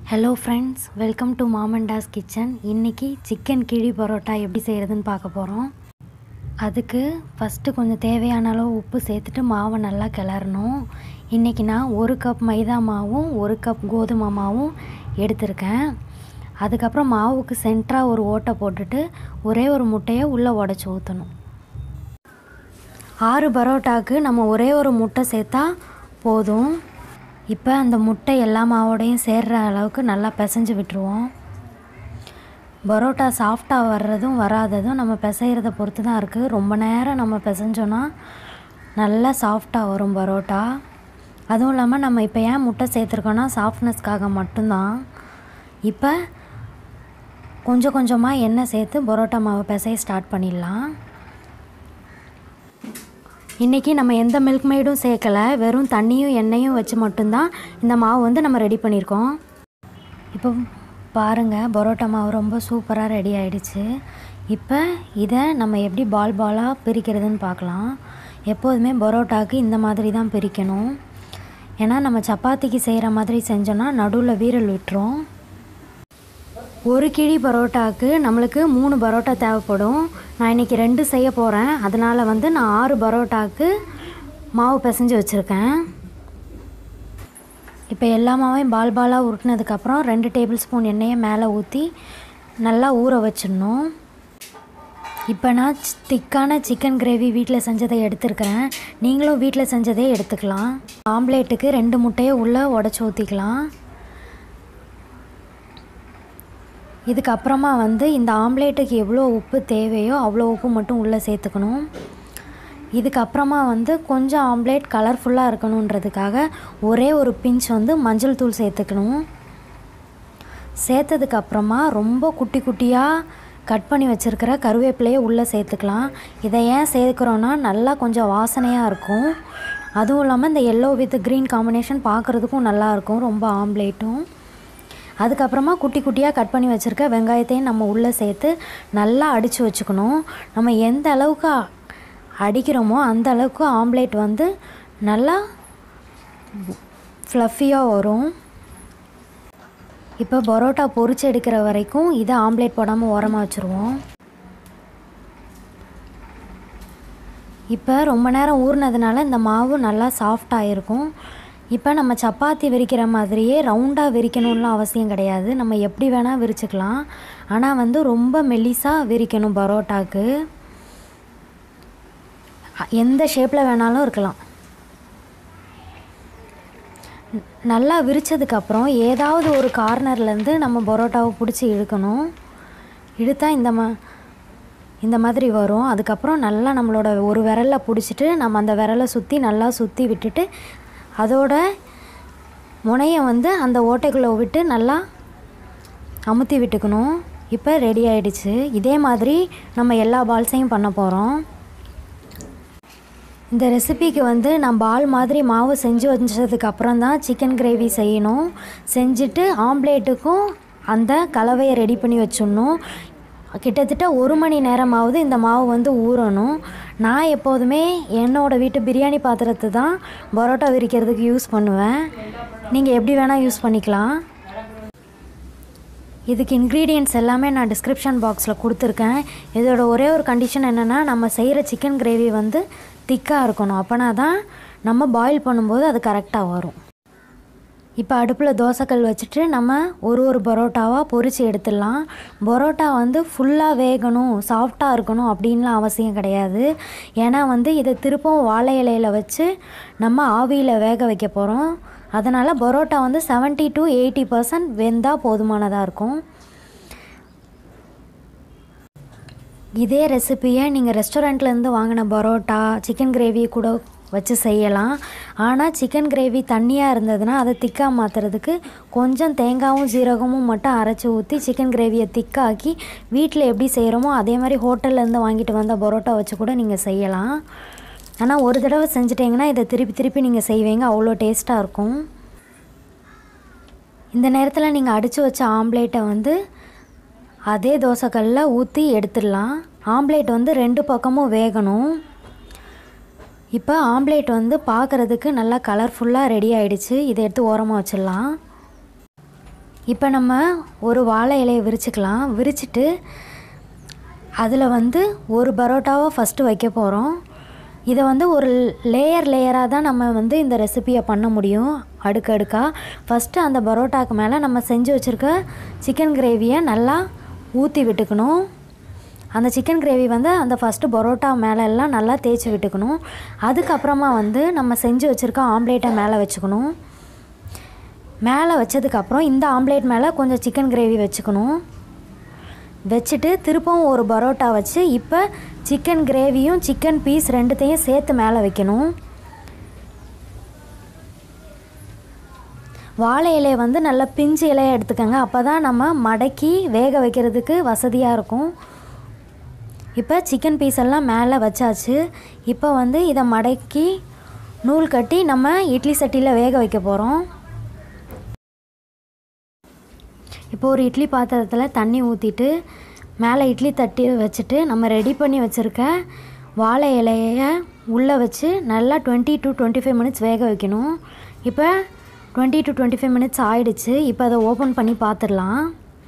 hello friends welcome to Mamandas kitchen இன்றைக்கி chicken கிழி பரோட்டா எப்படி செய்கிறதுன்னு பார்க்க போகிறோம் அதுக்கு ஃபஸ்ட்டு கொஞ்சம் தேவையான அளவு உப்பு சேர்த்துட்டு மாவை நல்லா கிளறணும் இன்றைக்கி நான் ஒரு கப் மைதா மாவும் ஒரு கப் கோதுமை மாவும் எடுத்திருக்கேன் அதுக்கப்புறம் மாவுக்கு சென்டராக ஒரு ஓட்டை போட்டுட்டு ஒரே ஒரு முட்டையை உள்ளே உடச்சி ஊற்றணும் ஆறு பரோட்டாவுக்கு நம்ம ஒரே ஒரு முட்டை சேர்த்தா போதும் இப்போ அந்த முட்டை எல்லா மாவோடையும் சேர்கிற அளவுக்கு நல்லா பிசைஞ்சு விட்டுருவோம் பரோட்டா சாஃப்டாக வர்றதும் வராததும் நம்ம பிசைகிறத பொறுத்து தான் இருக்குது ரொம்ப நேரம் நம்ம பிசைஞ்சோன்னா நல்லா சாஃப்டாக வரும் பரோட்டா அதுவும் இல்லாமல் நம்ம இப்போ ஏன் முட்டை சேர்த்துருக்கோன்னா சாஃப்ட்னஸ்க்காக மட்டும்தான் இப்போ கொஞ்சம் கொஞ்சமாக எண்ணெய் சேர்த்து பரோட்டா மாவை பிசைய ஸ்டார்ட் பண்ணிடலாம் இன்றைக்கி நம்ம எந்த மில்க் மெய்டும் சேர்க்கலை வெறும் தண்ணியும் எண்ணெயும் வச்சு மட்டும்தான் இந்த மாவு வந்து நம்ம ரெடி பண்ணியிருக்கோம் இப்போ பாருங்கள் பரோட்டா மாவு ரொம்ப சூப்பராக ரெடி ஆயிடுச்சு இப்போ இதை நம்ம எப்படி பால் பாலாக பிரிக்கிறதுன்னு பார்க்கலாம் எப்போதுமே பரோட்டாவுக்கு இந்த மாதிரி தான் பிரிக்கணும் ஏன்னா நம்ம சப்பாத்திக்கு செய்கிற மாதிரி செஞ்சோன்னா நடுவில் வீரல் விட்டுரும் ஒரு கிழி பரோட்டாவுக்கு நம்மளுக்கு மூணு பரோட்டா தேவைப்படும் நான் இன்றைக்கி ரெண்டு செய்ய போகிறேன் அதனால் வந்து நான் ஆறு பரோட்டாவுக்கு மாவு பிசைஞ்சு வச்சுருக்கேன் இப்போ எல்லா மாவையும் பால் பாலாக உருட்டினதுக்கப்புறம் ரெண்டு டேபிள் ஸ்பூன் எண்ணெயை மேலே ஊற்றி நல்லா ஊற வச்சிடணும் இப்போ நான் திக்கான சிக்கன் கிரேவி வீட்டில் செஞ்சதை எடுத்துருக்கிறேன் நீங்களும் வீட்டில் செஞ்சதே எடுத்துக்கலாம் ஆம்லேட்டுக்கு ரெண்டு முட்டையை உள்ளே உடச்சி ஊற்றிக்கலாம் இதுக்கப்புறமா வந்து இந்த ஆம்லேட்டுக்கு எவ்வளோ உப்பு தேவையோ அவ்வளோ உப்பு மட்டும் உள்ளே சேர்த்துக்கணும் இதுக்கப்புறமா வந்து கொஞ்சம் ஆம்லேட் கலர்ஃபுல்லாக இருக்கணுன்றதுக்காக ஒரே ஒரு பிஞ்ச் வந்து மஞ்சள் தூள் சேர்த்துக்கணும் சேர்த்ததுக்கப்புறமா ரொம்ப குட்டி குட்டியாக கட் பண்ணி வச்சுருக்கிற கருவேப்பிலையை உள்ளே சேர்த்துக்கலாம் இதை ஏன் சேர்க்குறோன்னா நல்லா கொஞ்சம் வாசனையாக இருக்கும் அதுவும் இல்லாமல் இந்த எல்லோ வித் க்ரீன் காம்பினேஷன் பார்க்குறதுக்கும் நல்லாயிருக்கும் ரொம்ப ஆம்லேட்டும் அதுக்கப்புறமா குட்டி குட்டியாக கட் பண்ணி வச்சுருக்க வெங்காயத்தையும் நம்ம உள்ளே சேர்த்து நல்லா அடித்து வச்சுக்கணும் நம்ம எந்த அளவுக்கு அடிக்கிறோமோ அந்த அளவுக்கு ஆம்லேட் வந்து நல்லா ஃப்ளஃபியாக வரும் இப்போ பரோட்டா பொரிச்சு எடுக்கிற வரைக்கும் இதை ஆம்லேட் போடாமல் ஓரமாக வச்சுருவோம் இப்போ ரொம்ப நேரம் ஊறினதுனால இந்த மாவு நல்லா சாஃப்டாக இருக்கும் இப்போ நம்ம சப்பாத்தி விரிக்கிற மாதிரியே ரவுண்டாக விரிக்கணும்லாம் அவசியம் கிடையாது நம்ம எப்படி வேணால் விரிச்சுக்கலாம் ஆனால் வந்து ரொம்ப மெல்லிஸாக விரிக்கணும் பரோட்டாக்கு எந்த ஷேப்பில் வேணாலும் இருக்கலாம் நல்லா விரித்ததுக்கப்புறம் ஏதாவது ஒரு கார்னர்லேருந்து நம்ம பரோட்டாவை பிடிச்சி இழுக்கணும் இழுத்தா இந்த மா இந்த மாதிரி வரும் அதுக்கப்புறம் நல்லா நம்மளோட ஒரு விரலில் பிடிச்சிட்டு நம்ம அந்த விரலை சுற்றி நல்லா சுற்றி விட்டுட்டு அதோட முனையை வந்து அந்த ஓட்டைக்குள்ளே விட்டு நல்லா அமுத்தி விட்டுக்கணும் இப்போ ரெடி ஆயிடுச்சு இதே மாதிரி நம்ம எல்லா பால்ஸையும் பண்ண போகிறோம் இந்த ரெசிபிக்கு வந்து நான் பால் மாதிரி மாவு செஞ்சு வச்சதுக்கு அப்புறம் தான் சிக்கன் கிரேவி செய்யணும் செஞ்சுட்டு ஆம்லேட்டுக்கும் அந்த கலவையை ரெடி பண்ணி வச்சிடணும் கிட்டத்தட்ட ஒரு மணி நேரமாவது இந்த மாவு வந்து ஊறணும் நான் எப்போதுமே என்னோடய வீட்டு பிரியாணி பாத்திரத்தை தான் பரோட்டா விரிக்கிறதுக்கு யூஸ் பண்ணுவேன் நீங்கள் எப்படி வேணால் யூஸ் பண்ணிக்கலாம் இதுக்கு இன்க்ரீடியன்ட்ஸ் எல்லாமே நான் டிஸ்கிரிப்ஷன் பாக்ஸில் கொடுத்துருக்கேன் இதோட ஒரே ஒரு கண்டிஷன் என்னென்னா நம்ம செய்கிற சிக்கன் கிரேவி வந்து திக்காக இருக்கணும் அப்போனா தான் நம்ம பாயில் பண்ணும்போது அது கரெக்டாக வரும் இப்போ அடுப்பில் தோசைக்கல் வச்சுட்டு நம்ம ஒரு ஒரு பரோட்டாவாக பொரித்து எடுத்துடலாம் பரோட்டா வந்து ஃபுல்லாக வேகணும் சாஃப்டாக இருக்கணும் அப்படின்லாம் அவசியம் கிடையாது ஏன்னா வந்து இதை திருப்பவும் வாழை இலையில் வச்சு நம்ம ஆவியில் வேக வைக்க போகிறோம் அதனால் பரோட்டா வந்து செவன்ட்டி டு எயிட்டி பர்சன்ட் வெந்தால் போதுமானதாக இருக்கும் இதே ரெசிப்பியை நீங்கள் ரெஸ்டாரண்ட்லேருந்து வாங்கின பரோட்டா சிக்கன் கிரேவி கூட வச்சு செய்யலாம் ஆனால் சிக்கன் கிரேவி தண்ணியாக இருந்ததுன்னா அதை திக்காக மாற்றுறதுக்கு கொஞ்சம் தேங்காயும் ஜீரகமும் மட்டும் அரைச்சி ஊற்றி சிக்கன் கிரேவியை திக்காக்கி வீட்டில் எப்படி செய்கிறோமோ அதே மாதிரி ஹோட்டல்லேருந்து வாங்கிட்டு வந்த பரோட்டா வச்சு கூட நீங்கள் செய்யலாம் ஆனால் ஒரு தடவை செஞ்சிட்டிங்கன்னா இதை திருப்பி திருப்பி நீங்கள் செய்வீங்க அவ்வளோ டேஸ்ட்டாக இருக்கும் இந்த நேரத்தில் நீங்கள் அடித்து வச்ச ஆம்லேட்டை வந்து அதே தோசைக்கல்லில் ஊற்றி எடுத்துடலாம் ஆம்லேட் வந்து ரெண்டு பக்கமும் வேகணும் இப்போ ஆம்லேட் வந்து பார்க்குறதுக்கு நல்லா கலர்ஃபுல்லாக ரெடி ஆயிடுச்சு இதை எடுத்து ஓரமாக வச்சிடலாம் இப்போ நம்ம ஒரு வாழை இலையை விரிச்சுக்கலாம் விரிச்சிட்டு அதில் வந்து ஒரு பரோட்டாவை ஃபஸ்ட்டு வைக்க போகிறோம் இதை வந்து ஒரு லேயர் லேயராக தான் நம்ம வந்து இந்த ரெசிபியை பண்ண முடியும் அடுக்கு அடுக்காக ஃபஸ்ட்டு அந்த பரோட்டாக்கு மேலே நம்ம செஞ்சு வச்சுருக்க சிக்கன் கிரேவியை நல்லா ஊற்றி விட்டுக்கணும் அந்த சிக்கன் கிரேவி வந்து அந்த ஃபஸ்ட்டு பரோட்டா மேலே எல்லாம் நல்லா தேய்ச்சி விட்டுக்கணும் அதுக்கப்புறமா வந்து நம்ம செஞ்சு வச்சுருக்க ஆம்லேட்டை மேலே வச்சுக்கணும் மேலே வச்சதுக்கப்புறம் இந்த ஆம்லேட் மேலே கொஞ்சம் சிக்கன் கிரேவி வச்சுக்கணும் வச்சுட்டு திருப்பவும் ஒரு பரோட்டா வச்சு இப்போ சிக்கன் கிரேவியும் சிக்கன் பீஸ் ரெண்டுத்தையும் சேர்த்து மேலே வைக்கணும் வாழை இலையை வந்து நல்லா பிஞ்சு இலையை எடுத்துக்கோங்க அப்போ தான் நம்ம மடக்கி வேக வைக்கிறதுக்கு வசதியாக இருக்கும் இப்போ சிக்கன் பீஸ் எல்லாம் மேலே வச்சாச்சு இப்போ வந்து இதை மடக்கி நூல் கட்டி நம்ம இட்லி சட்டியில் வேக வைக்க போகிறோம் இப்போ ஒரு இட்லி பாத்திரத்தில் தண்ணி ஊற்றிட்டு மேலே இட்லி தட்டி வச்சுட்டு நம்ம ரெடி பண்ணி வச்சுருக்க வாழை இலையை உள்ளே வச்சு நல்லா twenty to twenty five minutes வேக வைக்கணும் இப்போ twenty to twenty five minutes ஆயிடுச்சு இப்போ அதை ஓப்பன் பண்ணி பார்த்துடலாம்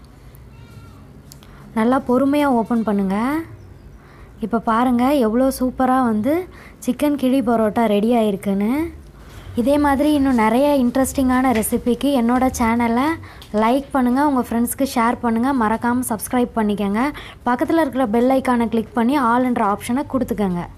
நல்லா பொறுமையாக ஓப்பன் பண்ணுங்கள் இப்போ பாருங்கள் எவ்வளோ சூப்பராக வந்து சிக்கன் கிழி பரோட்டா ரெடி ஆயிருக்குன்னு இதே மாதிரி இன்னும் நிறைய இன்ட்ரெஸ்டிங்கான ரெசிபிக்கு என்னோடய சேனலை லைக் பண்ணுங்கள் உங்கள் ஃப்ரெண்ட்ஸ்க்கு ஷேர் பண்ணுங்கள் மறக்காமல் சப்ஸ்கிரைப் பண்ணிக்கோங்க பக்கத்தில் இருக்கிற பெல் ஐக்கானை கிளிக் பண்ணி ஆல்ன்ற ஆப்ஷனை கொடுத்துக்கோங்க